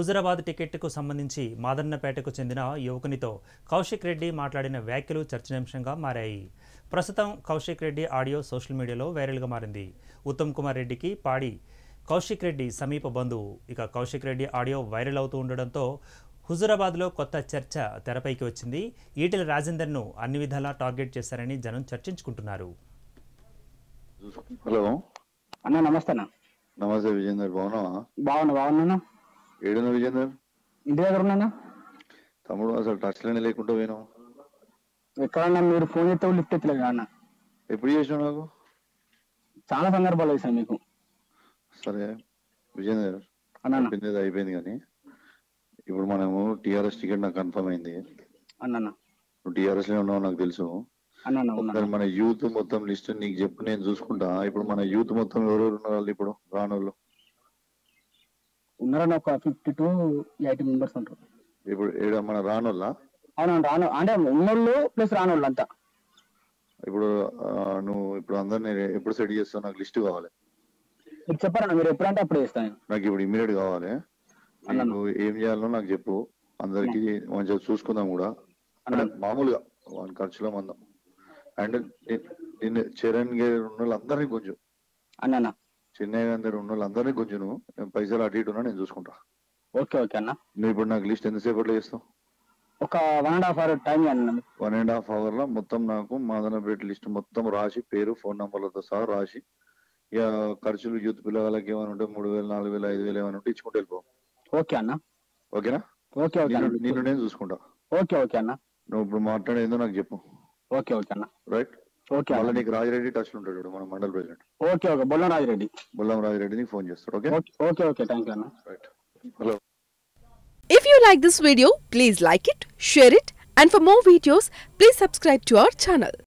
హుజరాబాద్ టికెట్కు సంబంధించి మాదన్నపేటకు చెందిన యువకునితో కౌశిక్ రెడ్డి మాట్లాడిన వ్యాఖ్యలు చర్చనీయాంశంగా మారాయి ప్రస్తుతం కౌశిక్ రెడ్డి ఆడియో సోషల్ మీడియాలో వైరల్గా మారింది ఉత్తమ్ కుమార్ రెడ్డికి పాడి కౌశిక్ రెడ్డి సమీప బంధువు ఇక కౌశిక్ రెడ్డి ఆడియో వైరల్ అవుతూ ఉండడంతో హుజురాబాద్లో కొత్త చర్చ తెరపైకి వచ్చింది ఈటెల రాజేందర్ను అన్ని విధాలా టార్గెట్ చేశారని జనం చర్చించుకుంటున్నారు హలో అన్న నమస్తే అన్న నమస్తే విజేందర్ బాగున్నావా బాగున్నా బాగున్నా ఏడున్న విజేందర్ ఇంటి దగ్గర ఉన్నా తమ్ముడు అసలు టచ్ లోనే లేకుండా పోయినావు ఎక్కడన్నా మీరు ఫోన్ చేస్తే లిఫ్ట్ ఎత్తలేదు అన్న ఎప్పుడు చేసినావు నాకు చాలా సందర్భాలు వేసాను మీకు సరే విజేందర్ అన్న అన్న అయిపోయింది ఏదో అయిపోయింది కానీ ఇప్పుడు మనము టీఆర్ఎస్ టికెట్ నాకు కన్ఫర్మ్ అయింది అన్న అన్న నువ్వు టీఆర్ఎస్ లో ఉన్నావు నాకు తెలుసు అన్న అన్న ఉన్నా ఒకసారి మన యూత్ మొత్తం లిస్ట్ నీకు చెప్పు నేను చూసుకుంటా ఇప్పుడు మన యూత్ మొత్తం ఎవరెవరు ఉన్నారు వాళ్ళు ఇప్పుడు రానోళ్ళు ఉన్నారన్న ఒక ఫిఫ్టీ టు ఎయిటీ మెంబర్స్ ఉంటారు ఇప్పుడు ఏడ మన రానోళ్ళ అవును రాను అంటే ఉన్నోళ్ళు ప్లస్ రానోళ్ళు అంతా ఇప్పుడు ఆ, నువ్వు ఇప్పుడు అందరిని ఎప్పుడు సెట్ చేస్తావు నాకు లిస్ట్ కావాలి మీరు చెప్పారన్న మీరు ఎప్పుడంటే అప్పుడు చేస్తాను నాకు ఇప్పుడు ఇమీడియట్ కావాలి అన్న. నువ్వు ఏం చేయాలో నాకు చెప్పు అందరికి మంచిగా చూసుకుందాం కూడా అంటే మామూలుగా వాని ఖర్చులో మందం అండ్ నిన్ను చరణ్ గారు ఉన్న వాళ్ళందరినీ కొంచెం అన్న అన్న చెన్నై గారి ఉన్న వాళ్ళందరినీ కొంచెం నువ్వు నేను పైసలు అటు ఇటు ఉన్నా నేను చూసుకుంటా ఓకే ఓకే అన్న నువ్వు ఇప్పుడు నాకు లిస్ట్ ఎంతసేపట్లో చేస్తావు ఒక one and half hour time అన్న వన్ అండ్ హాఫ్ అవర్ లో మొత్తం నాకు మాదనపేట లిస్ట్ మొత్తం రాసి పేరు ఫోన్ నంబర్లతో సహా రాసి ఇక ఖర్చులు యూత్ పిల్లలకి ఏమైనా ఉంటే మూడు వేలు నాలుగు వేలు ఐదు వేలు ఏమైనా ఉంటే ఇచ్చుకుంటూ వెళ్ళిపో ఓకే అన్న ఓకేనా ఓకే ఓకే నేను అన్న నేను నేను చూసుకుంటా ఓకే ఓకే అన్న నువ్వు ఇప్పుడు మాట్లాడేందో నాకు చెప్పు ఓకే ఓకే అన్న రైట్ ఓకే మళ్ళీ అన్న నీకు రాజిరెడ్డి టచ్ లో ఉంటాడు చూడు, మన mandal president okay okay Bollam Rajireddy Bullam Rajireddy నీకు ఫోన్ చేస్తాడు okay okay okay okay thank you అన్న right hello If you like this video, please like it, share it, and for more videos, please subscribe to our channel.